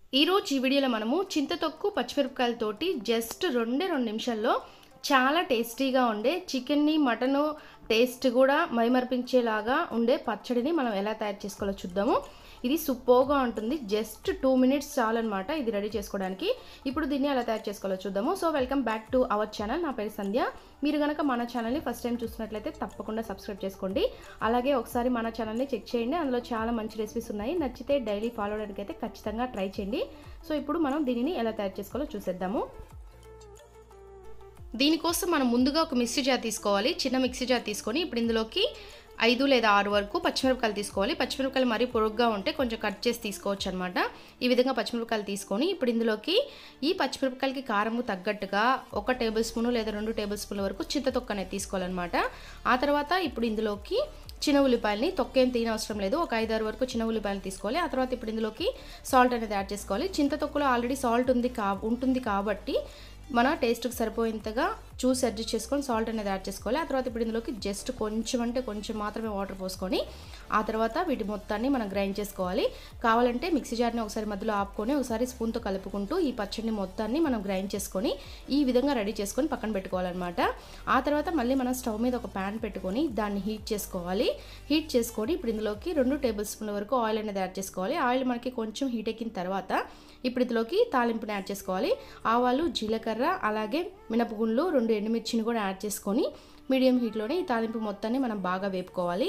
ఈరోజు ఈ వీడియోలో మనము చింతతొక్కు పచ్చిమిరపకాయలతోటి జస్ట్ రెండే రెండు నిమిషాల్లో చాలా టేస్టీగా ఉండే చికెన్ని మటను టేస్ట్ కూడా మైమర్పించేలాగా ఉండే పచ్చడిని మనం ఎలా తయారు చేసుకోవాలో చూద్దాము ఇది సూపర్గా ఉంటుంది జస్ట్ టూ మినిట్స్ చాలన్నమాట ఇది రెడీ చేసుకోవడానికి ఇప్పుడు దీన్ని ఎలా తయారు చేసుకోవాలో చూద్దాము so welcome back to our channel నా పేరు సంధ్య మీరు కనుక మన ఛానల్ని ఫస్ట్ టైం చూసినట్లయితే తప్పకుండా సబ్స్క్రైబ్ చేసుకోండి అలాగే ఒకసారి మన ఛానల్ని చెక్ చేయండి అందులో చాలా మంచి రెసిపీస్ ఉన్నాయి నచ్చితే డైలీ ఫాలో అవడానికి అయితే ఖచ్చితంగా ట్రై చేయండి సో ఇప్పుడు మనం దీనిని ఎలా తయారు చేసుకోవాలో చూసేద్దాము దీనికోసం మనం ముందుగా ఒక మిక్సీ జార్ తీసుకోవాలి చిన్న మిక్సీ జార్ తీసుకొని ఇప్పుడు ఇందులోకి ఐదు లేదా ఆరు వరకు పచ్చిమిరపకాయలు తీసుకోవాలి పచ్చిమిరపకాయలు మరీ పొరుగ్గా ఉంటే కొంచెం కట్ చేసి తీసుకోవచ్చు అనమాట ఈ విధంగా పచ్చిమిరపకాయలు తీసుకొని ఇప్పుడు ఇందులోకి ఈ పచ్చిమిరపకాయలకి కారము తగ్గట్టుగా ఒక టేబుల్ స్పూను లేదా రెండు టేబుల్ స్పూన్ల వరకు చింతతొక్క అనేది తీసుకోవాలన్నమాట ఆ తర్వాత ఇప్పుడు ఇందులోకి చిన్న ఉల్లిపాయలని తొక్కేం తీయని అవసరం లేదు ఒక ఐదారు వరకు చిన్న ఉల్లిపాయలు తీసుకోవాలి ఆ తర్వాత ఇప్పుడు ఇందులోకి సాల్ట్ అనేది యాడ్ చేసుకోవాలి చింతతొక్కులో ఆల్రెడీ సాల్ట్ ఉంది కా ఉంటుంది కాబట్టి మన టేస్ట్కి సరిపోయేంతగా చూసి అడ్జస్ట్ చేసుకొని సాల్ట్ అనేది యాడ్ చేసుకోవాలి ఆ తర్వాత ఇప్పుడు ఇందులోకి జస్ట్ కొంచెం అంటే కొంచెం మాత్రమే వాటర్ పోసుకొని ఆ తర్వాత వీటి మొత్తాన్ని మనం గ్రైండ్ చేసుకోవాలి కావాలంటే మిక్సీ జార్ని ఒకసారి మధ్యలో ఆపుకొని ఒకసారి స్పూన్తో కలుపుకుంటూ ఈ పచ్చడిని మొత్తాన్ని మనం గ్రైండ్ చేసుకొని ఈ విధంగా రెడీ చేసుకొని పక్కన పెట్టుకోవాలన్నమాట ఆ తర్వాత మళ్ళీ మనం స్టవ్ మీద ఒక ప్యాన్ పెట్టుకొని దాన్ని హీట్ చేసుకోవాలి హీట్ చేసుకొని ఇప్పుడు ఇందులోకి రెండు టేబుల్ స్పూన్ల వరకు ఆయిల్ అనేది యాడ్ చేసుకోవాలి ఆయిల్ మనకి కొంచెం హీట్ ఎక్కిన తర్వాత ఇప్పుడు ఇందులోకి తాలింపుని యాడ్ చేసుకోవాలి ఆవాలు జీలకర్ర అలాగే మినపగుండ్లు రెండు ఎండుమిర్చిని కూడా యాడ్ చేసుకొని మీడియం హీట్లోనే ఈ తాలింపు మొత్తాన్ని మనం బాగా వేపుకోవాలి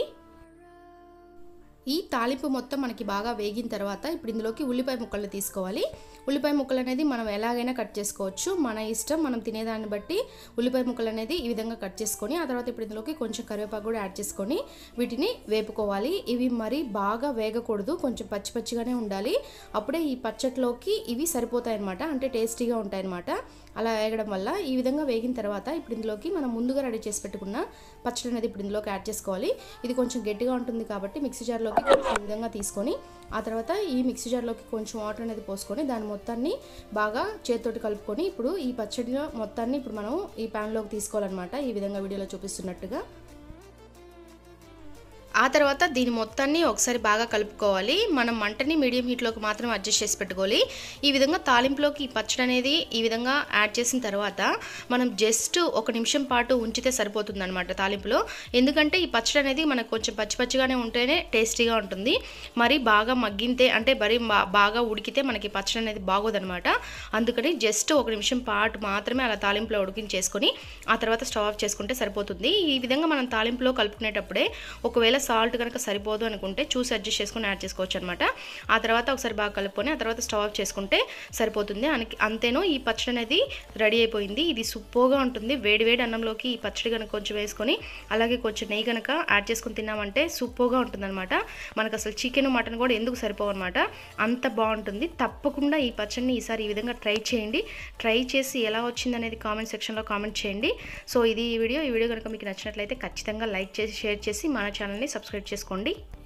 ఈ తాలింపు మొత్తం మనకి బాగా వేగిన తర్వాత ఇప్పుడు ఇందులోకి ఉల్లిపాయ ముక్కలు తీసుకోవాలి ఉల్లిపాయ ముక్కలు అనేది మనం ఎలాగైనా కట్ చేసుకోవచ్చు మన ఇష్టం మనం తినేదాన్ని బట్టి ఉల్లిపాయ ముక్కలు అనేది ఈ విధంగా కట్ చేసుకొని ఆ తర్వాత ఇప్పుడు ఇందులోకి కొంచెం కరివేపాకు కూడా యాడ్ చేసుకొని వీటిని వేపుకోవాలి ఇవి మరి బాగా వేగకూడదు కొంచెం పచ్చి పచ్చిగానే ఉండాలి అప్పుడే ఈ పచ్చట్లోకి ఇవి సరిపోతాయి అనమాట అంటే టేస్టీగా ఉంటాయి అనమాట అలా వేగడం వల్ల ఈ విధంగా వేగిన తర్వాత ఇప్పుడు ఇందులోకి మనం ముందుగా రెడీ చేసి పెట్టుకున్న పచ్చడి అనేది ఇప్పుడు ఇందులోకి యాడ్ చేసుకోవాలి ఇది కొంచెం గట్టిగా ఉంటుంది కాబట్టి మిక్సీ జార్లోకి కొంచెం ఈ విధంగా తీసుకొని ఆ తర్వాత ఈ మిక్సీ జార్లోకి కొంచెం వాటర్ అనేది పోసుకొని దాని మొత్తాన్ని బాగా చేతితోటి కలుపుకొని ఇప్పుడు ఈ పచ్చడిలో మొత్తాన్ని ఇప్పుడు మనం ఈ ప్యాన్లోకి తీసుకోవాలన్నమాట ఈ విధంగా వీడియోలో చూపిస్తున్నట్టుగా ఆ తర్వాత దీని మొత్తాన్ని ఒకసారి బాగా కలుపుకోవాలి మనం మంటని మీడియం హీట్లోకి మాత్రం అడ్జస్ట్ చేసి పెట్టుకోవాలి ఈ విధంగా తాలింపులోకి ఈ పచ్చడి అనేది ఈ విధంగా యాడ్ చేసిన తర్వాత మనం జస్ట్ ఒక నిమిషం పాటు ఉంచితే సరిపోతుంది అనమాట తాలింపులో ఎందుకంటే ఈ పచ్చడి అనేది మనకు కొంచెం పచ్చి పచ్చిగానే ఉంటేనే టేస్టీగా ఉంటుంది మరి బాగా మగ్గితే అంటే మరి బాగా ఉడికితే మనకి పచ్చడి అనేది బాగోదనమాట అందుకని జస్ట్ ఒక నిమిషం పాటు మాత్రమే అలా తాలింపులో ఉడికించేసుకొని ఆ తర్వాత స్టవ్ ఆఫ్ చేసుకుంటే సరిపోతుంది ఈ విధంగా మనం తాలింపులో కలుపుకునేటప్పుడే ఒకవేళ సాల్ట్ కనుక సరిపోదు అనుకుంటే చూసి అడ్జస్ట్ చేసుకుని యాడ్ చేసుకోవచ్చు అనమాట ఆ తర్వాత ఒకసారి బాగా కలుపుకొని ఆ తర్వాత స్టవ్ ఆఫ్ చేసుకుంటే సరిపోతుంది అంతేనో ఈ పచ్చడి అనేది రెడీ అయిపోయింది ఇది సూపర్గా ఉంటుంది వేడి వేడి అన్నంలోకి ఈ పచ్చడి కనుక కొంచెం వేసుకొని అలాగే కొంచెం నెయ్యి కనుక యాడ్ చేసుకుని తిన్నామంటే సూపర్గా ఉంటుందన్నమాట మనకు అసలు చికెన్ మటన్ కూడా ఎందుకు సరిపోవు అనమాట అంత బాగుంటుంది తప్పకుండా ఈ పచ్చడిని ఈసారి ఈ విధంగా ట్రై చేయండి ట్రై చేసి ఎలా వచ్చింది అనేది కామెంట్ సెక్షన్లో కామెంట్ చేయండి సో ఇది ఈ వీడియో ఈ వీడియో కనుక మీకు నచ్చినట్లయితే ఖచ్చితంగా లైక్ చేసి షేర్ చేసి మన ఛానల్ని సబ్స్క్రైబ్ చేసుకోండి